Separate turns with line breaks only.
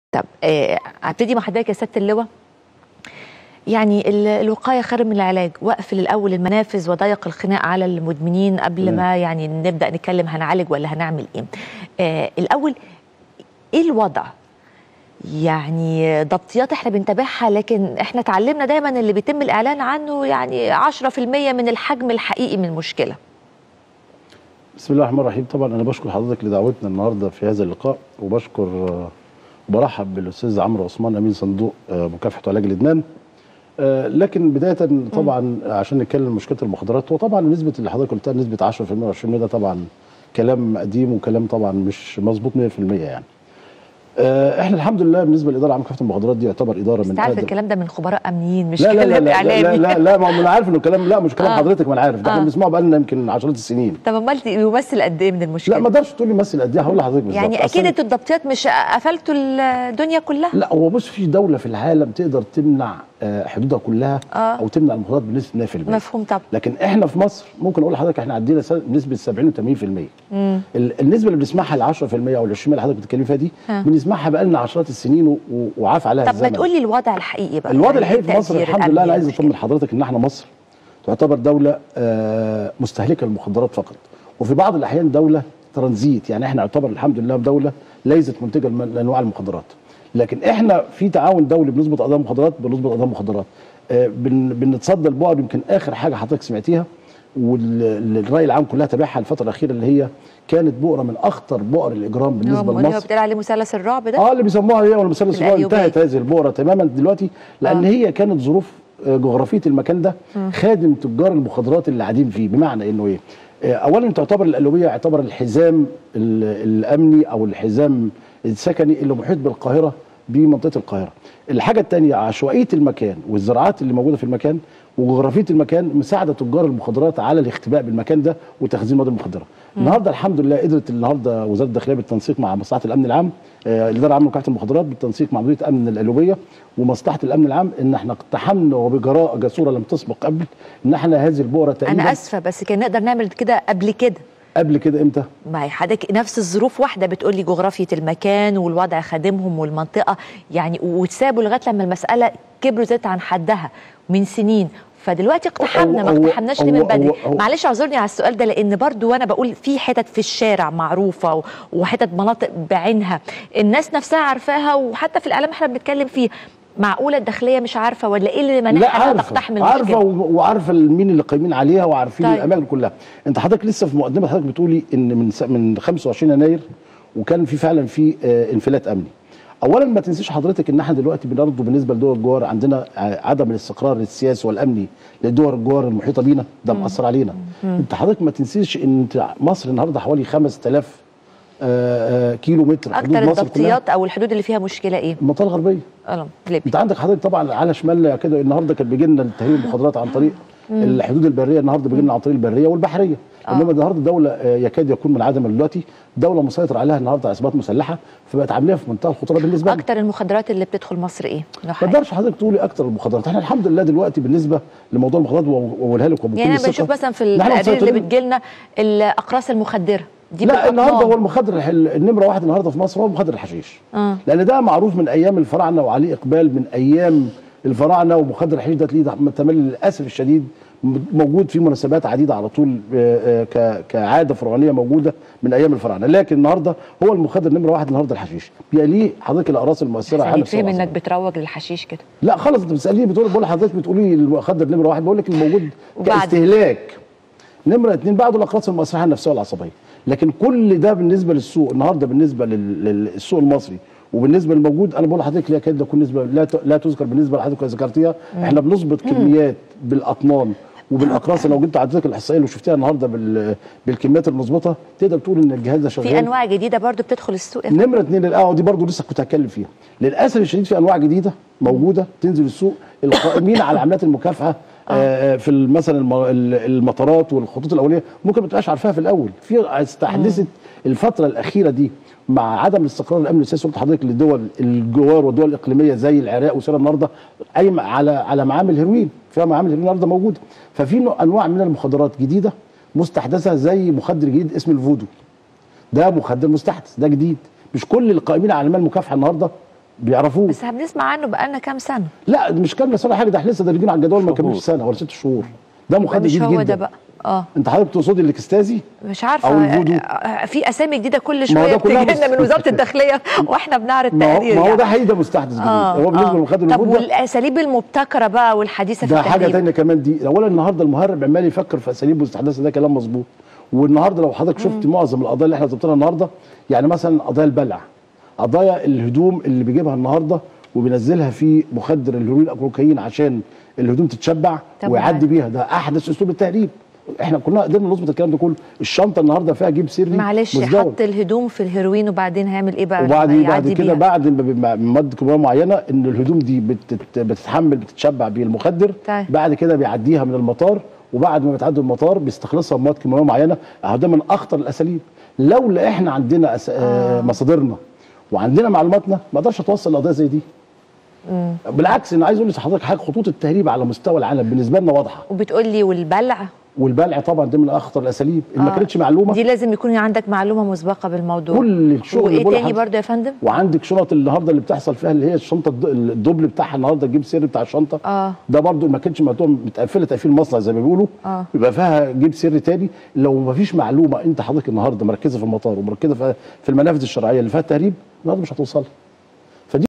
طب آه، ابتدي مع حضرتك يا سياده اللواء يعني ال- الوقايه خير من العلاج واقفل الاول المنافذ وضيق الخناق على المدمنين قبل
تمام.
ما يعني نبدا نتكلم هنعالج ولا هنعمل ايه آه الاول ايه الوضع يعني ضبطيات احنا بنتابعها لكن احنا اتعلمنا دايما اللي بيتم الاعلان عنه يعني 10% من الحجم الحقيقي من المشكله
بسم الله الرحمن الرحيم طبعا انا بشكر حضرتك لدعوتنا النهارده في هذا اللقاء وبشكر آه، وبرحب بالاستاذ عمرو عثمان امين صندوق آه، مكافحه وعلاج الادمان آه، لكن بدايه طبعا عشان نتكلم مشكله المخدرات وطبعا نسبه اللي حضرتك قلتها نسبه 10% و20% ده طبعا كلام قديم وكلام طبعا مش مظبوط 100% يعني آه، احنا الحمد لله بالنسبه للاداره العامه لمكافحه المخدرات دي يعتبر اداره
بس
من
تعرف
أقدم-
الكلام ده من خبراء امنيين مش
لا لا لا
كلام
لا
اعلامي
لا لا, لا ما انا عارف انه كلام لا مش كلام
آه.
حضرتك ما انا عارف ده
آه.
احنا بنسمعه بقالنا يمكن عشرات السنين
طب امال يمثل قد ايه من المشكله
لا ما اقدرش تقول لي مثل قد ايه هقول لحضرتك بالظبط
يعني
أصل
اكيد انتوا الضبطيات مش قفلتوا الدنيا كلها
لا هو بص في دوله في العالم تقدر تمنع آه، حدودها كلها
آه.
او تمنع المخدرات بنسبه 100%
مفهوم طب
لكن احنا في مصر ممكن اقول لحضرتك احنا عندنا س- نسبه 70 و 80%
مم.
ال- النسبه اللي بنسمعها ال 10% او ال 20% اللي حضرتك بتتكلمي فيها دي
ها.
بنسمعها بقى لنا عشرات السنين و- و- وعاف عليها
طب ما
الزمن
تقول لي الوضع الحقيقي بقى
الوضع
يعني
الحقيقي في مصر
التقدير
الحمد لله انا
الأمني
عايز
للمشكلة.
اطمن حضرتك ان احنا مصر تعتبر دوله آه، مستهلكه للمخدرات فقط وفي بعض الاحيان دوله ترانزيت يعني احنا نعتبر الحمد لله دوله ليست منتجه لم- لانواع المخدرات لكن احنا في تعاون دولي بنظبط اضرار مخدرات بنظبط اضرار مخدرات آه، بن- بنتصدى البؤر يمكن اخر حاجه حضرتك سمعتيها والراي العام كلها تابعها الفتره الاخيره اللي هي كانت بؤره من اخطر بؤر الاجرام
هو
بالنسبه
اللي هو
لمصر
بتقول عليه مثلث الرعب ده
اه اللي بيسموها هي ولا مثلث الرعب
الأيوبية.
انتهت هذه البؤره تماما دلوقتي لان
آه.
هي كانت ظروف آه، جغرافيه المكان ده خادم تجار المخدرات اللي قاعدين فيه بمعنى انه ايه؟ آه، اولا تعتبر القلوبيه يعتبر الحزام ال- الامني او الحزام السكني اللي محيط بالقاهره بمنطقه القاهره. الحاجه الثانيه عشوائيه المكان والزراعات اللي موجوده في المكان وجغرافيه المكان مساعده تجار المخدرات على الاختباء بالمكان ده وتخزين المواد المخدره. النهارده الحمد لله قدرت النهارده وزاره الداخليه بالتنسيق مع مصلحه الامن العام آه، الاداره العامه لمكافحه المخدرات بالتنسيق مع مديريه امن القلوبيه ومصلحه الامن العام ان احنا اقتحمنا وبجراءه جسوره لم تسبق قبل ان احنا هذه البؤره تقريبا
انا اسفه بس كان نقدر نعمل كده قبل كده
قبل كده امتى؟
ما هي حضرتك نفس الظروف واحده بتقول لي جغرافيه المكان والوضع خادمهم والمنطقه يعني وتسابوا لغايه لما المساله كبروا زادت عن حدها من سنين فدلوقتي اقتحمنا ما
هو-
اقتحمناش ليه
هو-
من بدري
هو- هو-
معلش اعذرني على السؤال ده لان برضو وانا بقول في حتت في الشارع معروفه و- وحتت مناطق بعينها الناس نفسها عارفاها وحتى في الاعلام احنا بنتكلم فيه معقوله الداخليه مش عارفه ولا ايه اللي
لا
منعها انها
عارفه
تقتحم
عارفه
المشكله
و- وعارفه مين اللي قايمين عليها وعارفين
طيب.
طيب. الاماكن كلها انت حضرتك لسه في مقدمه حضرتك بتقولي ان من س- من 25 يناير وكان في فعلا في آه، انفلات امني اولا ما تنسيش حضرتك ان احنا دلوقتي برضه بالنسبه لدول الجوار عندنا ع- عدم الاستقرار السياسي والامني لدول الجوار المحيطه بينا ده مأثر علينا انت حضرتك ما تنسيش ان انت مصر النهارده حوالي 5000 آه، آه، كيلو متر حدود
اكتر
مصر كلها
الضبطيات او الحدود اللي فيها مشكله ايه؟
المنطقه الغربيه
اه ليبيا
انت عندك حضرتك طبعا على شمال كده النهارده كان بيجي لنا تهريب المخدرات عن طريق الحدود البريه النهارده بيجي لنا عن طريق البريه والبحريه
آه.
انما النهارده دوله آه، يكاد يكون منعدمه دلوقتي دوله مسيطر عليها النهارده عصابات مسلحه فبقت عامليها في منتهى الخطوره بالنسبه لنا
اكتر المخدرات اللي بتدخل مصر ايه؟
ما
نوعها إيه؟
تقدرش حضرتك تقولي اكتر المخدرات احنا الحمد لله دلوقتي بالنسبه لموضوع المخدرات واقولها لك وبكل
يعني انا
ثقة،
بشوف مثلا في
إن إحنا
التقارير اللي
مسيطرين.
بتجيلنا الاقراص المخدره دي
لا
بالأطنان.
النهارده هو المخدر الح- النمره واحد النهارده في مصر هو مخدر الحشيش
آه.
لان ده معروف من ايام الفراعنه وعليه اقبال من ايام الفراعنه ومخدر الحشيش ده تلاقيه ده تملي للاسف الشديد م- موجود في مناسبات عديده على طول آه، آه، ك- كعاده فرعونيه موجوده من ايام الفراعنه لكن النهارده هو المخدر نمره واحد النهارده الحشيش بيليه حضرتك الاقراص المؤثره
يعني
حالة
يتفهم
بسرعة.
انك بتروج للحشيش كده
لا خالص انت بتساليني بتقول بقول لحضرتك بتقولي المخدر نمره واحد بقول لك الموجود
وبعد؟
كاستهلاك نمره اثنين بعده الاقراص المؤثره النفسيه والعصبيه لكن كل ده بالنسبه للسوق النهارده بالنسبه لل- للسوق المصري وبالنسبه للموجود انا بقول لحضرتك لا يكاد يكون نسبه لا ت- لا تذكر بالنسبه لحضرتك اللي ذكرتيها احنا بنظبط كميات بالاطنان وبالاقراص لو جبت حضرتك الاحصائيه اللي شفتيها النهارده بال- بالكميات المظبوطه تقدر تقول ان الجهاز ده شغال
في انواع جديده برضو بتدخل السوق يا فندم.
نمره اثنين القهوه دي برضو لسه كنت هتكلم فيها للاسف الشديد في انواع جديده موجوده تنزل السوق القائمين على عمليات المكافحه آه، في ال- مثلا الم- ال- المطارات والخطوط الاوليه ممكن ما تبقاش عارفاها في الاول في استحدثت الفتره الاخيره دي مع عدم الاستقرار الامني والسياسي قلت لحضرتك للدول الجوار والدول الاقليميه زي العراق وسوريا النهارده قايمه على على معامل هيروين فيها معامل هيروين النهارده موجوده ففي نوع- انواع من المخدرات جديده مستحدثه زي مخدر جديد اسمه الفودو ده مخدر مستحدث ده جديد مش كل القائمين على اعمال المكافحه النهارده بيعرفوه
بس بنسمع عنه بقالنا كام سنه
لا مش كامله سنه حاجه ده احنا لسه دارجين على الجدول ما
شهور.
كملش سنه ولا ست شهور ده مخدر
مش
جديد
هو
جدا
ده بقى اه
انت حضرتك تقصدي الاكستازي
مش عارفه
أو الفودو.
آه، في اسامي جديده كل
ما هو
شويه
ده كلها
بتجي لنا
مس-
من وزاره الداخليه واحنا بنعرض
ما هو,
تقرير
ما هو
يعني.
ده حقيقي ده مستحدث جديد
آه،
هو بالنسبه
آه.
للمخدر
طب
الفود ده
والاساليب المبتكره بقى والحديثه في
ده حاجه
التهريب
تانية كمان دي اولا النهارده المهرب عمال يفكر في اساليب مستحدثه ده كلام مظبوط والنهارده لو حضرتك شفت معظم القضايا اللي احنا ظبطناها النهارده يعني مثلا قضايا البلع قضايا الهدوم اللي بيجيبها النهارده وبينزلها في مخدر الهيروين الكوكايين عشان الهدوم تتشبع
طب
ويعدي
وبعد؟
بيها ده احدث اسلوب التهريب احنا كنا قدرنا نظبط الكلام ده كله الشنطه النهارده فيها جيب سري
معلش
مزدوج.
حط الهدوم في الهيروين وبعدين هيعمل ايه بقى
وبعد
لما
بعد
يعدي
كده
بيها؟
بعد ما بيبقى مواد كيماويه معينه ان الهدوم دي بتت بتتحمل بتتشبع بالمخدر
طيب.
بعد كده بيعديها من المطار وبعد ما بتعدي المطار بيستخلصها بمواد كيماويه معينه اهو ده من اخطر الاساليب لولا احنا عندنا أس... آه. مصادرنا وعندنا معلوماتنا ما اقدرش اتوصل لقضيه زي دي بالعكس انا عايز اقول لحضرتك حاجه خطوط التهريب على مستوى العالم بالنسبه لنا واضحه
وبتقول لي والبلع
والبلع طبعا ده من اخطر الاساليب اللي ما
آه.
كانتش معلومه
دي لازم يكون عندك معلومه مسبقه بالموضوع
كل الشغل اللي
وايه
بقوله
تاني
لحضرتك-
برضه يا فندم
وعندك شنط النهارده اللي بتحصل فيها اللي هي الشنطه الد- الدبل بتاعها النهارده الجيب سري بتاع الشنطه
اه
ده برضو ما كانش مقطوع متقفله تقفيل مصنع زي ما بيقولوا
آه.
يبقى فيها جيب سري تاني لو ما فيش معلومه انت حضرتك النهارده مركزه في المطار ومركزه في في المنافذ الشرعيه اللي فيها التهريب النهارده مش هتوصل